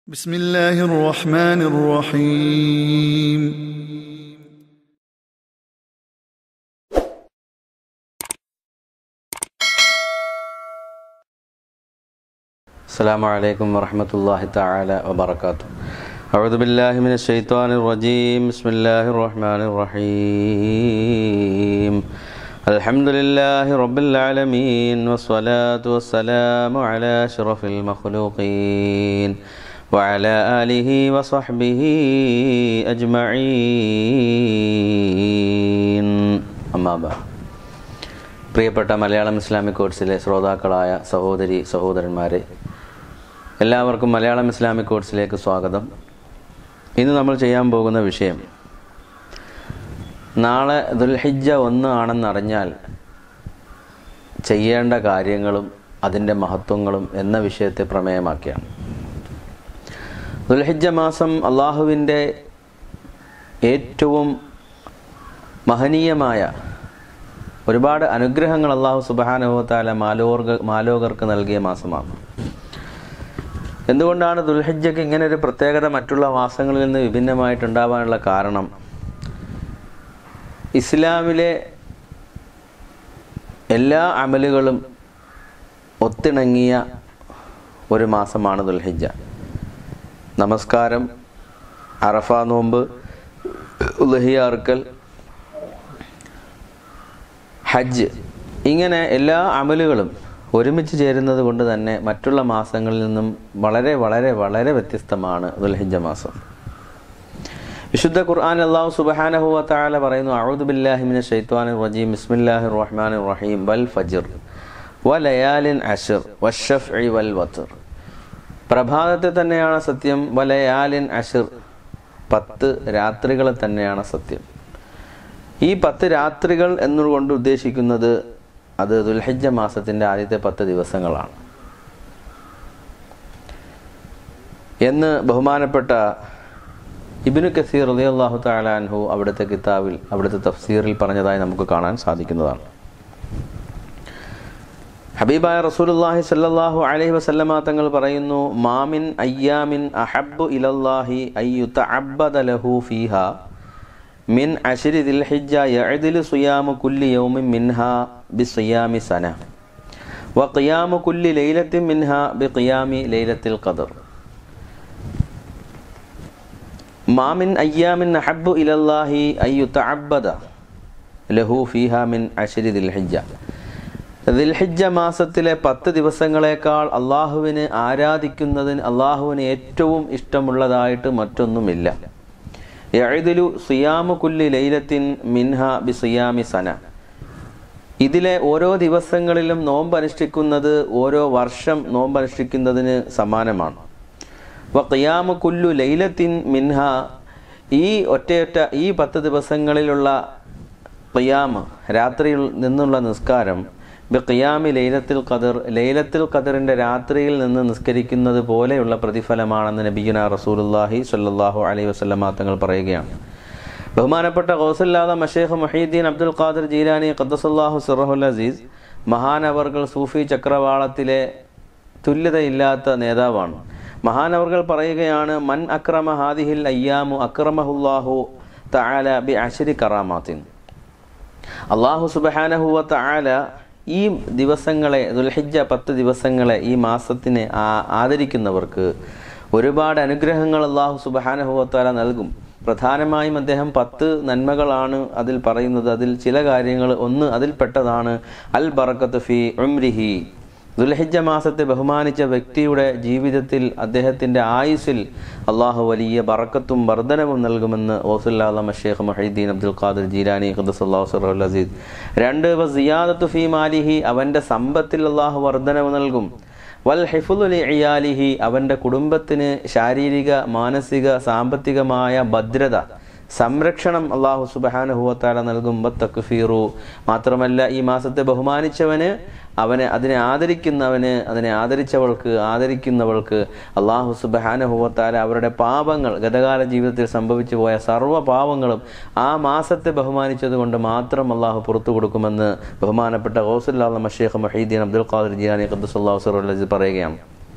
بسم الله الرحمن الرحيم السلام عليكم ورحمة الله تعالى وبركاته أعوذ بالله من الشيطان الرجيم بسم الله الرحمن الرحيم الحمد لله رب العالمين والصلاة والسلام على أشرف المخلوقين وعلى آله وصحبه أجمعين أما بعد പ്രിയപ്പെട്ട മലയാളം ഇസ്ലാമിക് കോഴ്സിലെ ശ്രോതാക്കളായ സഹോദരി സഹോദരന്മാരെ എല്ലാവർക്കും മലയാളം ഇസ്ലാമിക് കോഴ്സിലേക്ക് സ്വാഗതം ഇന്ന് നമ്മൾ ചെയ്യാൻ പോകുന്ന വിഷയം നാളെ ദുൽഹിജ്ജ ഒന്ന് ആണെന്നറിഞ്ഞാൽ ചെയ്യേണ്ട കാര്യങ്ങളും അതിൻ്റെ മഹത്വങ്ങളും എന്ന വിഷയത്തെ പ്രമേയമാക്കിയാണ് ദുൽഹിജ്ജ മാസം അള്ളാഹുവിൻ്റെ ഏറ്റവും മഹനീയമായ ഒരുപാട് അനുഗ്രഹങ്ങൾ അള്ളാഹു സുബാനുഭവത്താല മാലോക മാലോകർക്ക് നൽകിയ മാസമാണ് എന്തുകൊണ്ടാണ് ദുൽഹജ്ജയ്ക്ക് ഇങ്ങനെ ഒരു പ്രത്യേകത മറ്റുള്ള മാസങ്ങളിൽ നിന്ന് വിഭിന്നമായിട്ടുണ്ടാവാനുള്ള കാരണം ഇസ്ലാമിലെ എല്ലാ അമലുകളും ഒത്തിണങ്ങിയ ഒരു മാസമാണ് ദുൽഹിജ്ജ നമസ്കാരം അറഫ നോമ്പ് ഉലഹിയ അറുക്കൽ ഹജ്ജ് ഇങ്ങനെ എല്ലാ അമലുകളും ഒരുമിച്ച് ചേരുന്നത് കൊണ്ട് തന്നെ മറ്റുള്ള മാസങ്ങളിൽ നിന്നും വളരെ വളരെ വളരെ വ്യത്യസ്തമാണ് ദുൽഹിജ്ജ മാസം വിശുദ്ധ ഖുർആൻ അള്ളാഹു സുബഹാനഹു വതആല പറയുന്നു അഊദു ബില്ലാഹി മിനശ് ശൈത്വാനിർ റജീം ബിസ്മില്ലാഹിർ റഹ്മാനിർ റഹീം വൽ ഫജ്ർ വലയാലിൻ അശ്ർ വശഫ്ഇ വൽ വത്ർ പ്രഭാതത്തെ തന്നെയാണ് സത്യം വലയാലിൻ അശ്ർ പത്ത് രാത്രികളെ തന്നെയാണ് സത്യം ഈ പത്ത് രാത്രികൾ എന്നുകൊണ്ട് ഉദ്ദേശിക്കുന്നത് അത് ദുൽഹജ്ജ മാസത്തിൻ്റെ ആദ്യത്തെ പത്ത് ദിവസങ്ങളാണ് എന്ന് ബഹുമാനപ്പെട്ട ഇബിനു കസീർ അലി അള്ളാഹു താലാൻഹു അവിടുത്തെ കിതാബിൽ അവിടുത്തെ തഫ്സീറിൽ പറഞ്ഞതായി നമുക്ക് കാണാൻ സാധിക്കുന്നതാണ് ഹബീബായ റസൂലുല്ലാഹി സല്ലല്ലാഹു അലൈഹി വസല്ലമ തങ്ങൾ പറയുന്നു മാമിൻ അയ്യാമിൻ അഹബ്ബു ഇലല്ലാഹി അയ്യുത അബ്ബദ ലഹു ഫീഹ മിൻ അഷരി ദിൽഹിജ്ജ യഅദിലു സുയാമു കുല്ലി യൗമിൻ മിൻഹ ബിസുയാമി സന വ ഖിയാമു കുല്ലി ലൈലത്തിൻ മിൻഹ ബിഖിയാമി ലൈലത്തിൽ ഖദർ മാമിൻ അയ്യാമിൻ അഹബ്ബു ഇലല്ലാഹി അയ്യുതഅബ്ബദ ലഹു ഫീഹ മിൻ അഷരി ദിൽഹിജ്ജ ദിൽഹിജ്ജ മാസത്തിലെ പത്ത് ദിവസങ്ങളെക്കാൾ അള്ളാഹുവിന് ആരാധിക്കുന്നതിന് അള്ളാഹുവിന് ഏറ്റവും ഇഷ്ടമുള്ളതായിട്ട് മറ്റൊന്നുമില്ല യഴുതിലു സിയാമു കുല്ലി ലൈലത്തിൻ മിൻഹ ബി സിയാമി സന ഇതിലെ ഓരോ ദിവസങ്ങളിലും നോമ്പ് അനുഷ്ഠിക്കുന്നത് ഓരോ വർഷം നോമ്പ് അനുഷ്ഠിക്കുന്നതിന് സമാനമാണ് വ ഖിയാമു കുല്ലു ലൈലത്തിൻ മിൻഹ ഈ ഒറ്റയൊറ്റ ഈ പത്ത് ദിവസങ്ങളിലുള്ള ഖിയാമ് രാത്രിയിൽ നിന്നുള്ള നിസ്കാരം ബി ഖിയാമി ലൈലത്തിൽ ഖദർ ലൈലത്തിൽ ഖദറിൻ്റെ രാത്രിയിൽ നിന്ന് നിസ്കരിക്കുന്നത് പോലെയുള്ള പ്രതിഫലമാണെന്ന് നബിയുന റസൂലുല്ലാഹി സല്ലാഹു അലൈഹി വസ്ലമ തങ്ങൾ പറയുകയാണ് ബഹുമാനപ്പെട്ട ഗൗസല്ലാദ മഷേഖ് മൊഹീദ്ദീൻ അബ്ദുൽ ഖാദർ ജീലാനി ഖദ്ദസല്ലാഹു സിറഹുൽ അസീസ് മഹാനവർകൾ സൂഫി ചക്രവാളത്തിലെ തുല്യതയില്ലാത്ത നേതാവാണ് മഹാനവർകൾ പറയുകയാണ് മൻ അക്രമ ഹാദിഹിൽ അയ്യാമു അക്രമഹുല്ലാഹു തആല ബി അഷരി കറാമാത്തിൻ അള്ളാഹു സുബഹാനഹുവ തആല ഈ ദിവസങ്ങളെ ദുൽഹിജ്ജ പത്ത് ദിവസങ്ങളെ ഈ മാസത്തിനെ ആദരിക്കുന്നവർക്ക് ഒരുപാട് അനുഗ്രഹങ്ങൾ അള്ളാഹു സുബഹാനഹുവത്താല നൽകും പ്രധാനമായും അദ്ദേഹം പത്ത് നന്മകളാണ് അതിൽ പറയുന്നത് അതിൽ ചില കാര്യങ്ങൾ ഒന്ന് അതിൽപ്പെട്ടതാണ് അൽ ബറക്കത്ത് ഫി ഉംരിഹി ദുൽഹിജ്ജ മാസത്തെ ബഹുമാനിച്ച വ്യക്തിയുടെ ജീവിതത്തിൽ അദ്ദേഹത്തിൻ്റെ ആയുസിൽ അള്ളാഹു വലിയ ബറക്കത്തും വർധനവും നൽകുമെന്ന് ഓസുല്ലാ ഷേഖ് മൊഹീദ്ദീൻ അബ്ദുൽ ഖാദർ ജീലാനി ഖുദസുല്ലാഹു അസീദ് രണ്ട് സിയാദത്തു ഫി മാലിഹി അവൻ്റെ സമ്പത്തിൽ അള്ളാഹു വർധനവ് നൽകും വൽ ഹിഫുലി ഇയാലിഹി അവൻ്റെ കുടുംബത്തിന് ശാരീരിക മാനസിക സാമ്പത്തികമായ ഭദ്രത സംരക്ഷണം അള്ളാഹു സുബഹാനുഹുവത്താല നൽകും തക്ഫീറു മാത്രമല്ല ഈ മാസത്തെ ബഹുമാനിച്ചവന് അവനെ അതിനെ ആദരിക്കുന്നവന് അതിനെ ആദരിച്ചവൾക്ക് ആദരിക്കുന്നവൾക്ക് അള്ളാഹു സുബഹാനുഹുവത്താല അവരുടെ പാപങ്ങൾ ഗതകാല ജീവിതത്തിൽ സംഭവിച്ചു പോയ സർവ്വ പാപങ്ങളും ആ മാസത്തെ ബഹുമാനിച്ചത് കൊണ്ട് മാത്രം അള്ളാഹു പുറത്തു കൊടുക്കുമെന്ന് ബഹുമാനപ്പെട്ട ഗൗസുല്ലാ മഷേഖ് മഹീദ്ദീൻ അബ്ദുൽ ഖാദർ ജിയാനി ഖദ്ദുസല്ലാഹു സറുൽ പറയുകയാണ്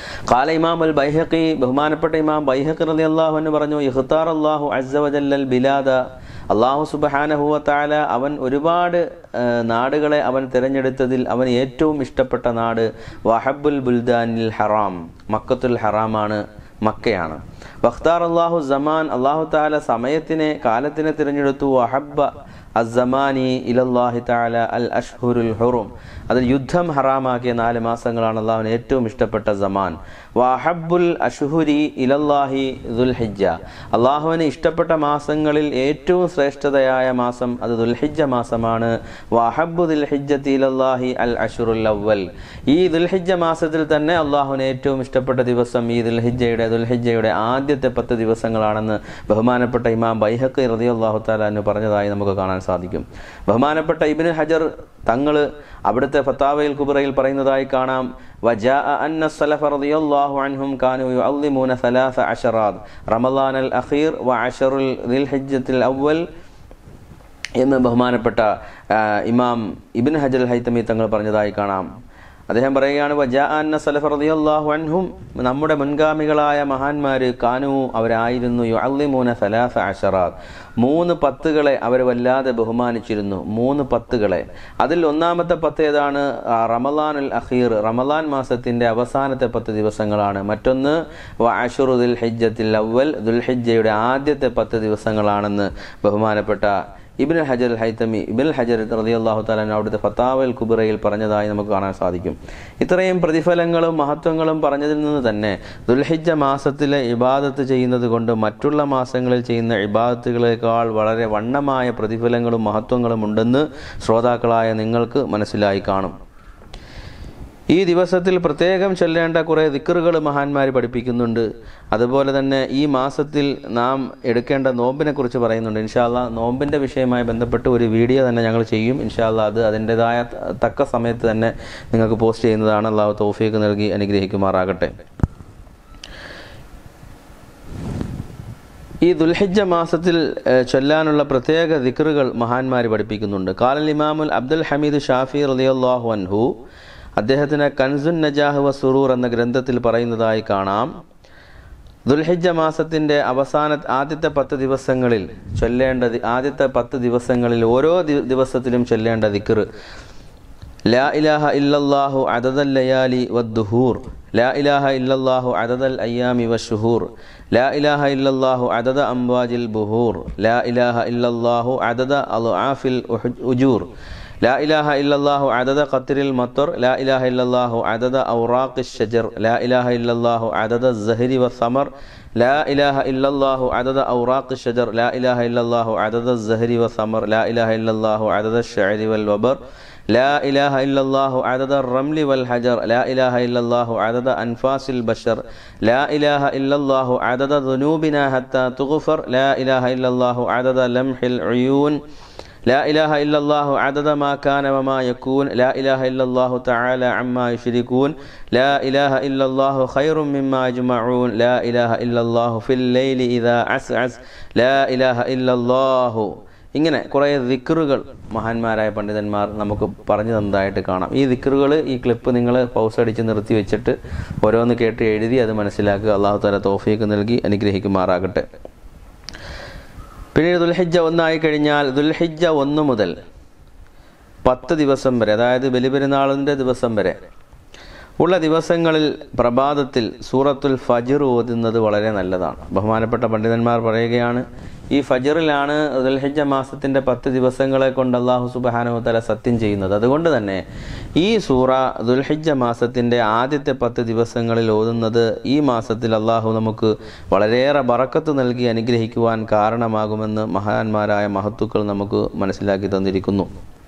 കാല ഇമാം അൽ ബൈഹഖി ബഹുമാനപ്പെട്ട ഇമാം ബൈഹഖി റലി അള്ളാഹു എന്ന് പറഞ്ഞു ഇഖ്താർ അള്ളാഹു അസ്സവജല്ലൽ ബിലാദ അള്ളാഹു സുബഹാനഹുവ താല അവൻ ഒരുപാട് ആ, നാടുകളെ അവൻ തിരഞ്ഞെടുത്തതിൽ അവൻ ഏറ്റവും ഇഷ്ടപ്പെട്ട നാട് വഹബുൽ ബുൽദാനിൽ ഹറാം മക്കത്തുൽ ഹറാമാണ് മക്കയാണ് വഖ്താർ അള്ളാഹു സമാൻ അള്ളാഹു താല സമയത്തിനെ കാലത്തിനെ തിരഞ്ഞെടുത്തു വഹബ്ബ അസമാനി ഇലല്ലാഹി താല അൽ അഷ്ഹുരുൽ ഹുറും അതിൽ യുദ്ധം ഹറാമാക്കിയ നാല് മാസങ്ങളാണ് അള്ളാഹുവിന് ഏറ്റവും ഇഷ്ടപ്പെട്ട സമാൻ വഹബുൽ അഷ്ഹുരി ഇലല്ലാഹി ദുൽഹിജ്ജ അള്ളാഹുവിന് ഇഷ്ടപ്പെട്ട മാസങ്ങളിൽ ഏറ്റവും ശ്രേഷ്ഠതയായ മാസം അത് ദുൽഹിജ്ജ മാസമാണ് വഹബു ദുൽഹിജ്ജത്തി ഇലല്ലാഹി അൽ അഷുറുൽ അവൽ ഈ ദുൽഹിജ്ജ മാസത്തിൽ തന്നെ അള്ളാഹുവിന് ഏറ്റവും ഇഷ്ടപ്പെട്ട ദിവസം ഈ ദുൽഹിജ്ജയുടെ ദുൽഹിജ്ജയുടെ ആദ്യത്തെ പത്ത് ദിവസങ്ങളാണെന്ന് ബഹുമാനപ്പെട്ട ഇമാം ബൈഹഖ് റതി അള്ളാഹു താലാന്ന് പറഞ്ഞതായി നമുക്ക് കാണാൻ സാധിക്കും ബഹുമാനപ്പെട്ട ഇബിന് ഹജർ തങ്ങൾ അവിടുത്തെ ഫത്താവയിൽ കുബറയിൽ പറയുന്നതായി കാണാം وجاء أن السلف رضي الله عنهم كانوا يعظمون ثلاث عشرات رمضان الأخير وعشر ذي الحجة الأول എന്ന് ബഹുമാനപ്പെട്ട ആ, ഇമാം ഇബിൻ ഹജൽ ഹൈത്തമി തങ്ങൾ പറഞ്ഞതായി കാണാം അദ്ദേഹം പറയുകയാണ് വജാഅന്ന സലഫ് റളിയല്ലാഹു അൻഹും നമ്മുടെ മുൻഗാമികളായ മഹാന്മാര് കാനു അവരായിരുന്നു യുഅല്ലിമൂന സലാസ അഷറാത്ത് മൂന്ന് പത്തുകളെ അവർ വല്ലാതെ ബഹുമാനിച്ചിരുന്നു മൂന്ന് പത്തുകളെ അതിൽ ഒന്നാമത്തെ പത്ത് ഏതാണ് ആ, റമലാനുൽ അഖീർ റമലാൻ മാസത്തിന്റെ അവസാനത്തെ പത്ത് ദിവസങ്ങളാണ് മറ്റൊന്ന് വഅശുറു ദുൽ ഹിജ്ജത്തിൽ അവൽ ദുൽഹിജ്ജയുടെ ആദ്യത്തെ പത്ത് ദിവസങ്ങളാണെന്ന് ബഹുമാനപ്പെട്ട ഇബിൻ ഹജർ ഹൈത്തമി ഇബിൻ ഹജർ റളിയല്ലാഹു തആല അവിടുത്തെ ഫത്താവൽ കുബറയിൽ പറഞ്ഞതായി നമുക്ക് കാണാൻ സാധിക്കും ഇത്രയും പ്രതിഫലങ്ങളും മഹത്വങ്ങളും പറഞ്ഞതിൽ നിന്ന് തന്നെ ദുൽഹിജ്ജ മാസത്തിലെ ഇബാദത്ത് ചെയ്യുന്നത് കൊണ്ട് മറ്റുള്ള മാസങ്ങളിൽ ചെയ്യുന്ന ഇബാദത്തുകളെക്കാൾ വളരെ വണ്ണമായ പ്രതിഫലങ്ങളും മഹത്വങ്ങളും ഉണ്ടെന്ന് ശ്രോതാക്കളായ നിങ്ങൾക്ക് മനസ്സിലായി കാണും ഈ ദിവസത്തിൽ പ്രത്യേകം ചൊല്ലേണ്ട കുറേ ദിക്കറുകൾ മഹാന്മാർ പഠിപ്പിക്കുന്നുണ്ട് അതുപോലെ തന്നെ ഈ മാസത്തിൽ നാം എടുക്കേണ്ട നോമ്പിനെ കുറിച്ച് പറയുന്നുണ്ട് ഇൻഷാല്ല നോമ്പിൻ്റെ വിഷയവുമായി ബന്ധപ്പെട്ട് ഒരു വീഡിയോ തന്നെ ഞങ്ങൾ ചെയ്യും ഇൻഷാല്ല അത് അതിൻ്റെതായ തക്ക സമയത്ത് തന്നെ നിങ്ങൾക്ക് പോസ്റ്റ് ചെയ്യുന്നതാണ് അള്ളാഹു തൗഫീക്ക് നൽകി അനുഗ്രഹിക്കുമാറാകട്ടെ ഈ ദുൽഹിജ്ജ മാസത്തിൽ ഏഹ്, ചൊല്ലാനുള്ള പ്രത്യേക ദിക്റുകൾ മഹാന്മാർ പഠിപ്പിക്കുന്നുണ്ട് കാലൽ ഇമാമുൽ അബ്ദുൽ ഹമീദ് ഷാഫി റളിയല്ലാഹു അൻഹു അദ്ദേഹത്തിന് കൻസുൻ നജാഹ് വ സുറൂർ എന്ന ഗ്രന്ഥത്തിൽ പറയുന്നതായി കാണാം ദുൽഹിജ്ജ മാസത്തിന്റെ അവസാന ആദ്യത്തെ പത്ത് ദിവസങ്ങളിൽ ചൊല്ലേണ്ട ദി- ആദ്യത്തെ പത്ത് ദിവസങ്ങളിൽ ഓരോ ദി- ദിവസത്തിലും ചൊല്ലേണ്ട ദിക്ർ لا إله إلا الله عدد الليالي والدهور لا إله إلا الله عدد الأيام والشهور لا إله إلا الله عدد أمواج البهور لا إله إلا الله عدد أضعاف الأجور لا إله إلا الله عدد قطر المطر لا إله إلا الله عدد أوراق الشجر لا إله إلا الله عدد الزهر والثمر لا إله إلا الله عدد أوراق الشجر لا إله إلا الله عدد الزهر والثمر لا إله إلا الله عدد الشعر والوبر لا إله إلا الله عدد الرمل والحجر لا إله إلا الله عدد أنفاس البشر لا إله إلا الله عدد ذنوبنا حتى تغفر لا إله إلا الله عدد لمح العيون لا إله إلا الله عدد ما كان وما يكون لا إله إلا الله تعالى عما يشركون لا إله إلا الله خير مما يجمعون لا إله إلا الله في الليل إذا عسعس لا إله إلا الله ഇങ്ങനെ കുറേ ദിക്റുകൾ മഹാന്മാരായ പണ്ഡിതന്മാർ നമുക്ക് പറഞ്ഞു തന്നതായിട്ട് കാണാം ഈ ദിക്റുകൾ ഈ ക്ലിപ്പ് നിങ്ങൾ പൗസ് അടിച്ച് നിർത്തി വെച്ചിട്ട് ഓരോന്ന് കേട്ട് എഴുതി അത് മനസ്സിലാക്കുക അള്ളാഹു താല തോഫീക്ക് നൽകി അനുഗ്രഹിക്കുമാറാകട്ടെ പിന്നീട് ദുൽഹിജ്ജ ഒന്നായി കഴിഞ്ഞാൽ ദുൽഹിജ്ജ ഒന്ന് മുതൽ പത്ത് ദിവസം വരെ അതായത് ബലിപെരുന്നാളിൻ്റെ ദിവസം വരെ ഉള്ള ദിവസങ്ങളിൽ പ്രഭാതത്തിൽ സൂറത്തുൽ ഫജിർ ഓതുന്നത് വളരെ നല്ലതാണ് ബഹുമാനപ്പെട്ട പണ്ഡിതന്മാർ പറയുകയാണ് ഈ ഫജിറിലാണ് ദുൽഹിജ്ജ മാസത്തിന്റെ പത്ത് ദിവസങ്ങളെ കൊണ്ട് അള്ളാഹു സുബാനു തല സത്യം ചെയ്യുന്നത് അതുകൊണ്ട് തന്നെ ഈ സൂറ ദുൽഹിജ്ജ മാസത്തിന്റെ ആദ്യത്തെ പത്ത് ദിവസങ്ങളിൽ ഓതുന്നത് ഈ മാസത്തിൽ അള്ളാഹു നമുക്ക് വളരെയേറെ ബറക്കത്ത് നൽകി അനുഗ്രഹിക്കുവാൻ കാരണമാകുമെന്ന് മഹാന്മാരായ മഹത്തുക്കൾ നമുക്ക് മനസ്സിലാക്കി തന്നിരിക്കുന്നു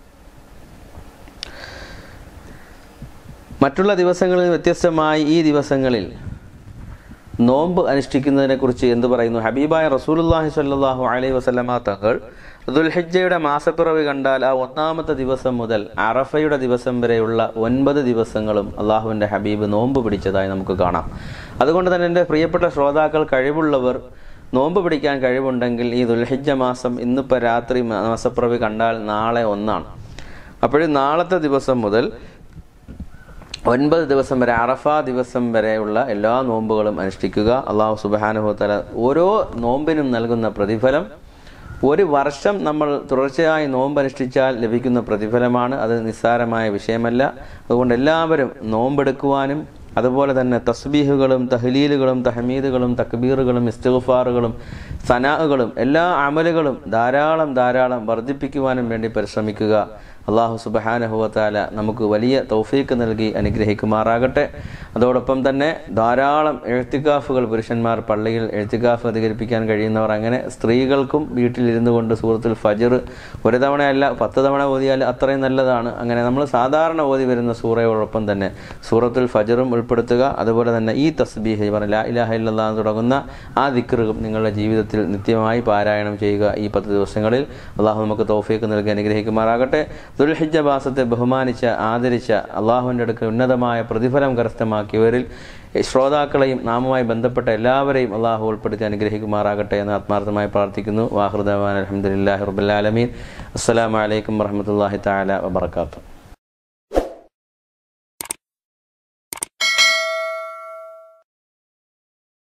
മറ്റുള്ള ദിവസങ്ങളിൽ വ്യത്യസ്തമായി ഈ ദിവസങ്ങളിൽ നോമ്പ് അനുഷ്ഠിക്കുന്നതിനെ കുറിച്ച് എന്ത് പറയുന്നു ഹബീബായ റസൂലുല്ലാഹി സ്വല്ലല്ലാഹു അലൈഹി വസല്ലമ തങ്ങൾ ദുൽഹിജ്ജയുടെ മാസപ്പിറവി കണ്ടാൽ ആ ഒന്നാമത്തെ ദിവസം മുതൽ അറഫയുടെ ദിവസം വരെയുള്ള ഒൻപത് ദിവസങ്ങളും അള്ളാഹുവിൻ്റെ ഹബീബ് നോമ്പ് പിടിച്ചതായി നമുക്ക് കാണാം അതുകൊണ്ട് തന്നെ എൻ്റെ പ്രിയപ്പെട്ട ശ്രോതാക്കൾ കഴിവുള്ളവർ നോമ്പ് പിടിക്കാൻ കഴിവുണ്ടെങ്കിൽ ഈ ദുൽഹിജ്ജ മാസം ഇന്നിപ്പോൾ രാത്രി മാസപ്പിറവി കണ്ടാൽ നാളെ ഒന്നാണ് അപ്പോഴും നാളത്തെ ദിവസം മുതൽ ഒൻപത് ദിവസം വരെ അറഫ ദിവസം വരെയുള്ള എല്ലാ നോമ്പുകളും അനുഷ്ഠിക്കുക അള്ളാഹു സുബാനുഭവത്തല ഓരോ നോമ്പിനും നൽകുന്ന പ്രതിഫലം ഒരു വർഷം നമ്മൾ തുടർച്ചയായി നോമ്പ് അനുഷ്ഠിച്ചാൽ ലഭിക്കുന്ന പ്രതിഫലമാണ് അത് നിസ്സാരമായ വിഷയമല്ല അതുകൊണ്ട് എല്ലാവരും നോമ്പെടുക്കുവാനും അതുപോലെ തന്നെ തസ്ബീഹുകളും തഹ്ലീലുകളും തഹമീദുകളും തക്ബീറുകളും ഇസ്തിഗ്ഫാറുകളും സനാഹുകളും എല്ലാ അമലുകളും ധാരാളം ധാരാളം വർദ്ധിപ്പിക്കുവാനും വേണ്ടി പരിശ്രമിക്കുക അള്ളാഹു സുബഹാനഹുവത്താല നമുക്ക് വലിയ തൗഫീക്ക് നൽകി അനുഗ്രഹിക്കുമാറാകട്ടെ അതോടൊപ്പം തന്നെ ധാരാളം എഴുത്തിക്കാഫുകൾ പുരുഷന്മാർ പള്ളിയിൽ എഴുത്തിക്കാഫ് അധികരിപ്പിക്കാൻ കഴിയുന്നവർ അങ്ങനെ സ്ത്രീകൾക്കും വീട്ടിലിരുന്നു കൊണ്ട് സൂറത്തുൽ ഫജർ ഒരു തവണയല്ല പത്ത് തവണ ഓതിയാൽ അത്രയും നല്ലതാണ് അങ്ങനെ നമ്മൾ സാധാരണ ഓതി വരുന്ന സൂറയോടൊപ്പം തന്നെ സൂറത്തുൽ ഫജറും ഉൾപ്പെടുത്തുക അതുപോലെ തന്നെ ഈ തസ്ബീഹ് പറഞ്ഞ ലാ ഇലാഹ ഇല്ലല്ലാഹ് എന്ന് തുടങ്ങുന്ന ആ ദിക്റും നിങ്ങളുടെ ജീവിതത്തിൽ നിത്യമായി പാരായണം ചെയ്യുക ഈ പത്ത് ദിവസങ്ങളിൽ അള്ളാഹു നമുക്ക് തൗഫീക്ക് നൽകി അനുഗ്രഹിക്കുമാറാകട്ടെ ദുൽഹിജ മാസത്തെ ബഹുമാനിച്ച ആദരിച്ച അള്ളാഹുവിൻ്റെ അടുക്കൽ ഉന്നതമായ പ്രതിഫലം കരസ്ഥമാക്കിയവരിൽ ശ്രോതാക്കളെയും നാമുമായി ബന്ധപ്പെട്ട എല്ലാവരെയും അള്ളാഹു ഉൾപ്പെടുത്തി അനുഗ്രഹിക്കുമാറാകട്ടെ എന്ന് ആത്മാർത്ഥമായി പ്രാർത്ഥിക്കുന്നു വാഹൃദാൻ അലഹമുല്ലാ റബുലാലമീൻ അസ്സലാമലൈക്കും വറഹമത്തല്ലാഹി താല വബർക്കാത്തു